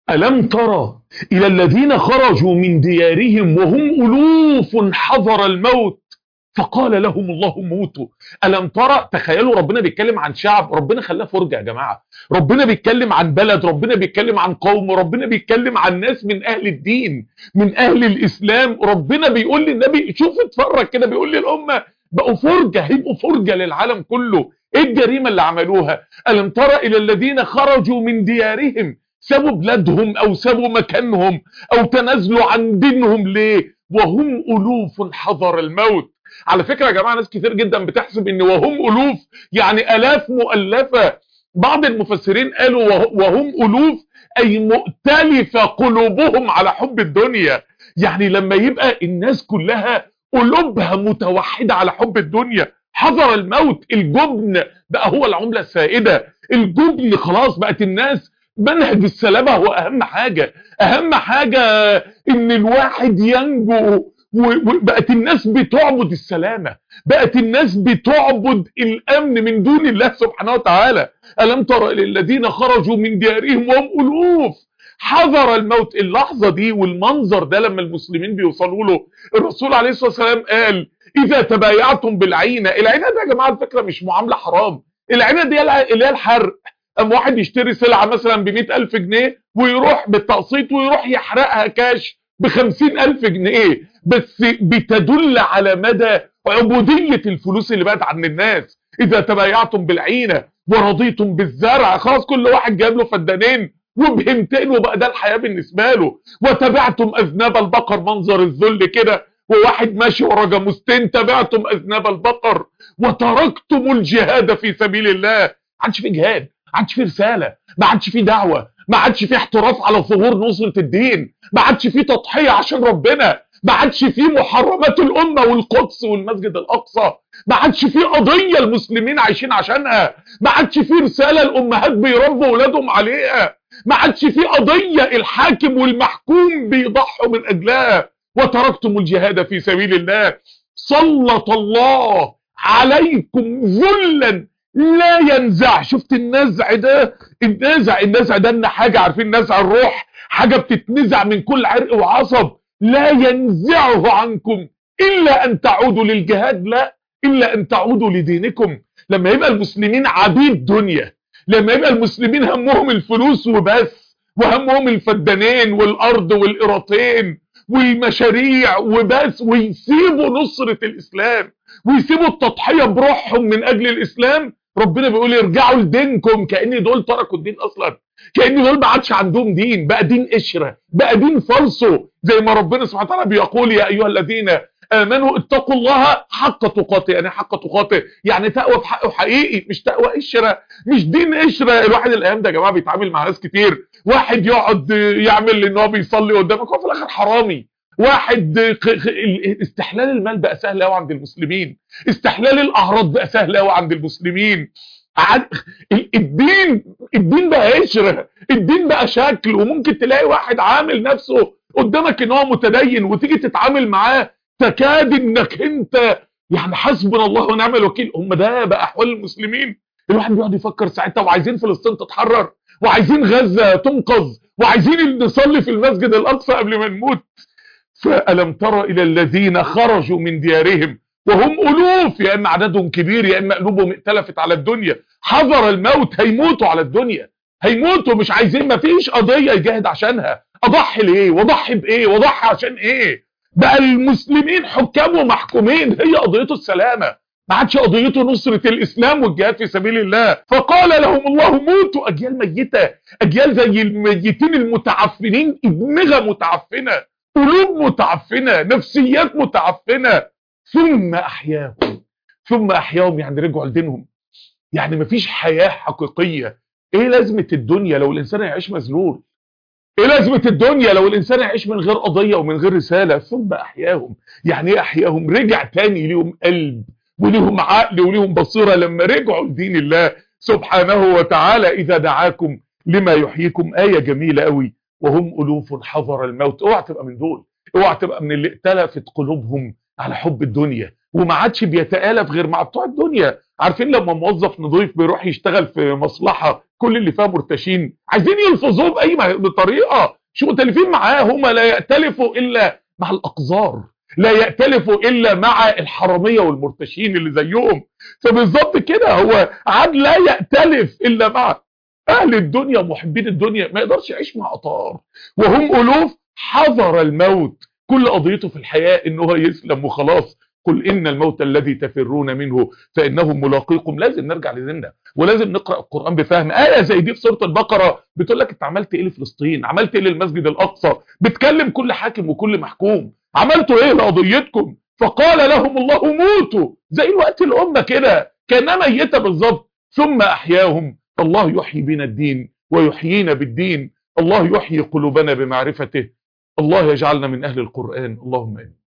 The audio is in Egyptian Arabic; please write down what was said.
ألم ترى إلى الذين خرجوا من ديارهم وهم ألوف حذر الموت فقال لهم الله موتوا ألم ترى تخيلوا ربنا بيتكلم عن شعب ربنا خلاه فرجة يا جماعة ربنا بيتكلم عن بلد ربنا بيتكلم عن قوم ربنا بيتكلم عن ناس من أهل الدين من أهل الإسلام ربنا بيقول للنبي شوف اتفرج كده بيقول للأمة بقوا فرجة هيبقوا فرجة للعالم كله ايه الجريمة اللي عملوها ألم ترى إلى الذين خرجوا من ديارهم سابوا بلادهم أو سابوا مكانهم أو تنازلوا عن دينهم ليه وهم ألوف حذر الموت على فكرة يا جماعة ناس كتير جدا بتحسب ان وهم ألوف يعني ألاف مؤلفة بعض المفسرين قالوا وهم ألوف أي مؤتلفة قلوبهم على حب الدنيا يعني لما يبقى الناس كلها قلوبها متوحدة على حب الدنيا حذر الموت الجبن بقى هو العملة السائدة الجبن خلاص بقت الناس منهج السلامة هو أهم حاجة أهم حاجة إن الواحد ينجو وبقت الناس بتعبد السلامة بقت الناس بتعبد الأمن من دون الله سبحانه وتعالى ألم ترى للذين خرجوا من ديارهم وهم ألوف حذر الموت اللحظة دي والمنظر ده لما المسلمين بيوصلوا له الرسول عليه الصلاة والسلام قال إذا تبايعتم بالعينة العينة دي يا جماعة الفكرة مش معاملة حرام العينة دي اللي هي الحرق أم واحد يشتري سلعة مثلا بمئة ألف جنيه ويروح بالتقسيط ويروح يحرقها كاش بخمسين ألف جنيه بس بتدل على مدى عبودية الفلوس اللي بقت عند الناس إذا تبايعتم بالعينة ورضيتم بالزرع خلاص كل واحد جاب له فدانين وبهمتين وبقى ده الحياة بالنسبة له وتبعتم أذناب البقر منظر الذل كده وواحد ماشي ورا جاموستين تبعتم أذناب البقر وتركتم الجهاد في سبيل الله ما عادش في جهاد ما عادش في رسالة ما عادش في دعوة ما عادش في احتراف على ظهور نصرة الدين ما عادش في تضحية عشان ربنا ما عادش في محرمات الأمة والقدس والمسجد الأقصى ما عادش في قضية المسلمين عايشين عشانها ما عادش في رسالة الأمهات بيربوا أولادهم عليها ما عادش في قضية الحاكم والمحكوم بيضحوا من أجلها وتركتم الجهاد في سبيل الله سلط الله عليكم ذلا لا ينزع شفت النزع ده النزع النزع ده ان حاجة عارفين نزع الروح حاجة بتتنزع من كل عرق وعصب لا ينزعه عنكم إلا أن تعودوا للجهاد لا إلا أن تعودوا لدينكم لما يبقى المسلمين عبيد دنيا لما يبقى المسلمين همهم الفلوس وبس وهمهم الفدانين والأرض والقراطين والمشاريع وبس ويسيبوا نصرة الإسلام ويسيبوا التضحية بروحهم من أجل الإسلام ربنا بيقول يرجعوا لدينكم كأن دول تركوا الدين أصلا كأن دول ما عادش عندهم دين بقى دين قشرة بقى دين فالصو زي ما ربنا سبحانه وتعالى بيقول يا أيها الذين آمنوا اتقوا الله حق تقاته يعني حق تقاته يعني تقوى في حقه حقيقي مش تقوى قشرة مش دين قشرة الواحد الأيام ده يا جماعة بيتعامل مع ناس كتير واحد يقعد يعمل ان هو بيصلي قدامك هو في الآخر حرامي واحد استحلال المال بقى سهل قوي عند المسلمين استحلال الاعراض بقى سهل قوي عند المسلمين الدين الدين بقى قشره الدين بقى شكل وممكن تلاقي واحد عامل نفسه قدامك ان هو متدين وتيجي تتعامل معاه تكاد انك انت يعني حسبنا الله ونعم الوكيل هم ده بقى احوال المسلمين الواحد بيقعد يفكر ساعتها وعايزين فلسطين تتحرر وعايزين غزه تنقذ وعايزين نصلي في المسجد الاقصى قبل ما نموت فألم تر إلى الذين خرجوا من ديارهم وهم ألوف يا إما عددهم كبير يا إما قلوبهم ائتلفت على الدنيا حذر الموت هيموتوا على الدنيا هيموتوا مش عايزين ما فيش قضية يجاهد عشانها أضحي ليه وضحي بإيه وضحي عشان إيه بقى المسلمين حكام ومحكومين هي قضيته السلامة ما عادش قضيته نصرة الإسلام والجهاد في سبيل الله فقال لهم الله موتوا أجيال ميتة أجيال زي الميتين المتعفنين ادمغة متعفنة قلوب متعفنة نفسيات متعفنة ثم أحياهم ثم أحياهم يعني رجعوا لدينهم يعني مفيش حياة حقيقية ايه لازمة الدنيا لو الإنسان يعيش مذلول ايه لازمة الدنيا لو الإنسان يعيش من غير قضية ومن غير رسالة ثم أحياهم يعني ايه أحياهم رجع تاني ليهم قلب وليهم عقل وليهم بصيرة لما رجعوا لدين الله سبحانه وتعالى إذا دعاكم لما يحييكم آية جميلة قوي وهم ألوف حذر الموت اوعى تبقى من دول اوعى تبقى من اللي ائتلفت قلوبهم على حب الدنيا وما عادش بيتآلف غير مع بتوع الدنيا عارفين لما موظف نظيف بيروح يشتغل في مصلحة كل اللي فيها مرتشين عايزين يلفظوه باي طريقه شو متلفين معاه هم لا يأتلفوا الا مع الاقذار لا يأتلفوا الا مع الحراميه والمرتشين اللي زيهم فبالظبط كده هو عاد لا يأتلف الا مع اهل الدنيا محبين الدنيا ما يقدرش يعيش مع اطار وهم الوف حذر الموت كل قضيته في الحياه ان هو يسلم وخلاص قل ان الموت الذي تفرون منه فانه ملاقيكم لازم نرجع لديننا ولازم نقرا القران بفهم ايه زي دي في سوره البقره بتقول لك انت عملت ايه لفلسطين عملت ايه للمسجد الاقصى بتكلم كل حاكم وكل محكوم عملتوا ايه لقضيتكم فقال لهم الله موتوا زي الوقت الامه كده كانها ميته بالظبط ثم احياهم الله يحيي بنا الدين ويحيينا بالدين الله يحيي قلوبنا بمعرفته الله يجعلنا من اهل القران اللهم امين